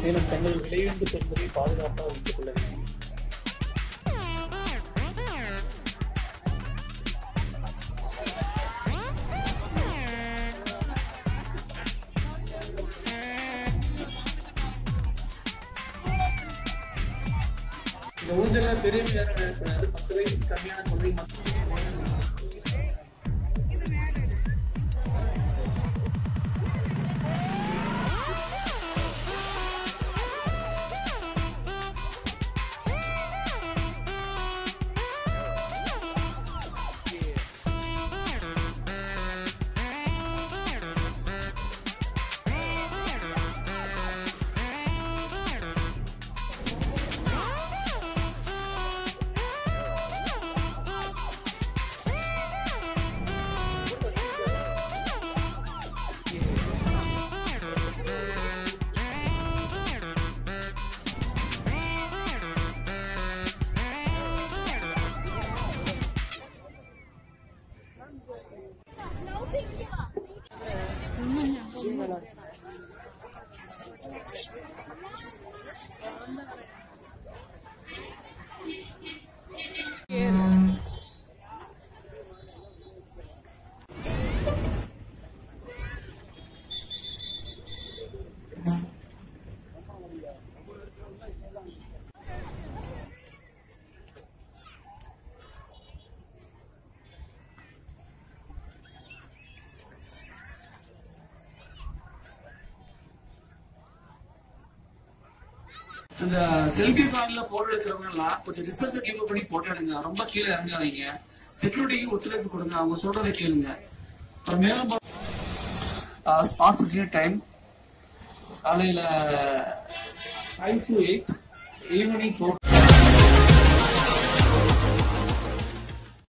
மேலும் தங்கள் விலையுந்து பெண்களை பாதுகாப்பாக வைத்துக் கொள்ள வேண்டும் இந்த ஊர்ஜல பெரியவங்க யாரும் இருக்கக்கூடாது பத்து வயசு கம்மியான குழந்தை மட்டும் அந்த செல்ஃபி கார்ல போட்டோ எடுக்கிறவங்க எல்லாம் கொஞ்சம் டிஸ்டன்ஸ் கீப் பண்ணி போட்டோ எடுங்க ரொம்ப கீழே இறங்காதீங்க செக்யூரிட்டிக்கு ஒத்துழைப்பு கொடுங்க அவங்க சொல்றதை கேளுங்க அப்புறம் மேலும் ஸ்பாட் டைம் காலையில five to eight evening four